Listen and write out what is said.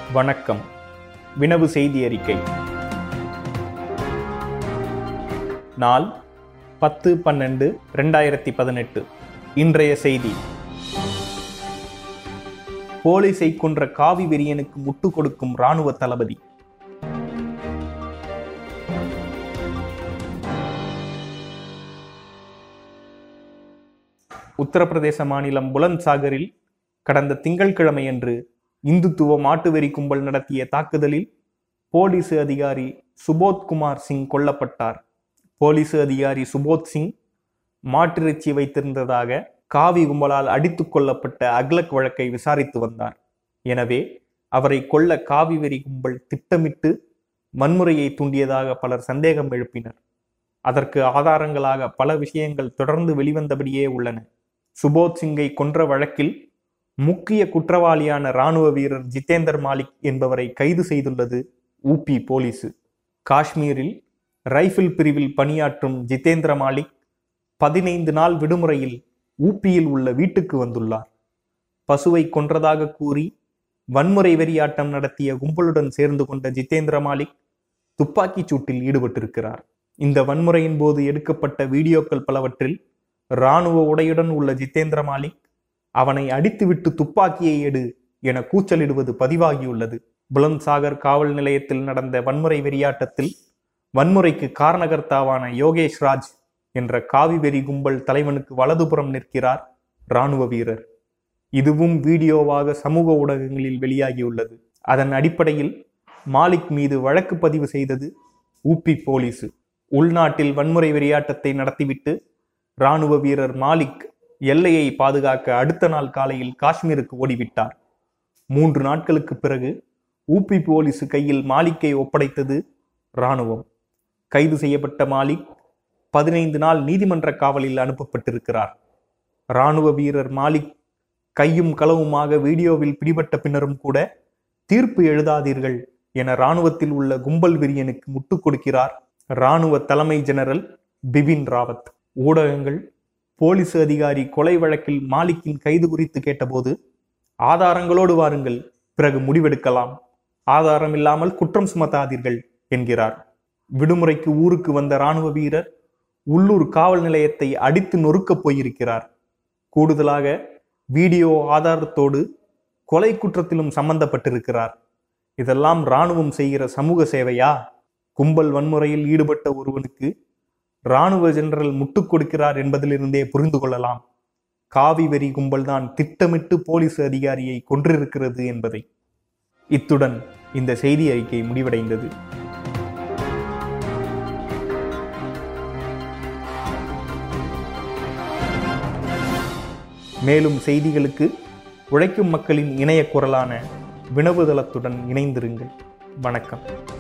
வணக்கம் வினவு செய்தி அறிக்கை நாள் பத்து பன்னெண்டு ரெண்டாயிரத்தி பதினெட்டு இன்றைய செய்தி போலீஸை கொன்ற காவி வெறியனுக்கு முட்டு கொடுக்கும் ராணுவ தளபதி உத்தரப்பிரதேச மாநிலம் புலந்த் சாகரில் கடந்த திங்கட்கிழமையன்று இந்துத்துவ மாட்டுவெறி கும்பல் நடத்திய தாக்குதலில் போலீஸ் அதிகாரி சுபோத் குமார் சிங் கொல்லப்பட்டார் போலீஸ் அதிகாரி சுபோத் சிங் மாட்டிறைச்சி வைத்திருந்ததாக காவி கும்பலால் அடித்துக் கொல்லப்பட்ட அக்லக் வழக்கை விசாரித்து வந்தார் எனவே அவரை கொல்ல காவி வெறி கும்பல் திட்டமிட்டு வன்முறையை தூண்டியதாக பலர் சந்தேகம் எழுப்பினர் அதற்கு ஆதாரங்களாக பல விஷயங்கள் தொடர்ந்து வெளிவந்தபடியே உள்ளன சுபோத் சிங்கை கொன்ற வழக்கில் முக்கிய குற்றவாளியான ராணுவ வீரர் ஜிதேந்தர் மாலிக் என்பவரை கைது செய்துள்ளது ஊபி போலீசு காஷ்மீரில் ரைபிள் பிரிவில் பணியாற்றும் ஜிதேந்திர மாலிக் பதினைந்து நாள் விடுமுறையில் ஊப்பியில் உள்ள வீட்டுக்கு வந்துள்ளார் பசுவை கொன்றதாக கூறி வன்முறை வெறியாட்டம் நடத்திய கும்பலுடன் சேர்ந்து கொண்ட ஜிதேந்திர மாலிக் துப்பாக்கிச் சூட்டில் ஈடுபட்டிருக்கிறார் இந்த வன்முறையின் போது எடுக்கப்பட்ட வீடியோக்கள் பலவற்றில் இராணுவ உடையுடன் உள்ள ஜிதேந்திர மாலிக் அவனை அடித்துவிட்டு துப்பாக்கியை எடு என கூச்சலிடுவது பதிவாகியுள்ளது புலந்த் சாகர் காவல் நிலையத்தில் நடந்த வன்முறை வெறியாட்டத்தில் வன்முறைக்கு காரணகர்த்தாவான யோகேஷ் ராஜ் என்ற காவி வெறி கும்பல் தலைவனுக்கு வலதுபுறம் நிற்கிறார் இராணுவ வீரர் இதுவும் வீடியோவாக சமூக ஊடகங்களில் வெளியாகியுள்ளது அதன் அடிப்படையில் மாலிக் மீது வழக்கு பதிவு செய்தது ஊபி போலீசு உள்நாட்டில் வன்முறை வெறியாட்டத்தை நடத்திவிட்டு இராணுவ வீரர் மாலிக் எல்லையை பாதுகாக்க அடுத்த நாள் காலையில் காஷ்மீருக்கு ஓடிவிட்டார் மூன்று நாட்களுக்கு பிறகு ஊபி போலீசு கையில் மாலிக்கை ஒப்படைத்தது இராணுவம் கைது செய்யப்பட்ட மாலிக் பதினைந்து நாள் நீதிமன்ற காவலில் அனுப்பப்பட்டிருக்கிறார் இராணுவ வீரர் மாலிக் கையும் களவுமாக வீடியோவில் பிடிபட்ட பின்னரும் கூட தீர்ப்பு எழுதாதீர்கள் என இராணுவத்தில் உள்ள கும்பல் விரியனுக்கு முட்டுக் கொடுக்கிறார் இராணுவ தலைமை ஜெனரல் பிபின் ராவத் ஊடகங்கள் போலீஸ் அதிகாரி கொலை வழக்கில் மாலிக்கின் கைது குறித்து கேட்டபோது ஆதாரங்களோடு வாருங்கள் பிறகு முடிவெடுக்கலாம் ஆதாரம் இல்லாமல் குற்றம் சுமத்தாதீர்கள் என்கிறார் விடுமுறைக்கு ஊருக்கு வந்த இராணுவ வீரர் உள்ளூர் காவல் நிலையத்தை அடித்து நொறுக்கப் போயிருக்கிறார் கூடுதலாக வீடியோ ஆதாரத்தோடு கொலை குற்றத்திலும் சம்பந்தப்பட்டிருக்கிறார் இதெல்லாம் இராணுவம் செய்கிற சமூக சேவையா கும்பல் வன்முறையில் ஈடுபட்ட ஒருவனுக்கு இராணுவ ஜெனரல் முட்டுக் கொடுக்கிறார் என்பதிலிருந்தே புரிந்து கொள்ளலாம் காவி வெறி கும்பல்தான் திட்டமிட்டு போலீஸ் அதிகாரியை கொன்றிருக்கிறது என்பதை இத்துடன் இந்த செய்தி அறிக்கை முடிவடைந்தது மேலும் செய்திகளுக்கு உழைக்கும் மக்களின் இணைய குரலான வினவுதளத்துடன் இணைந்திருங்கள் வணக்கம்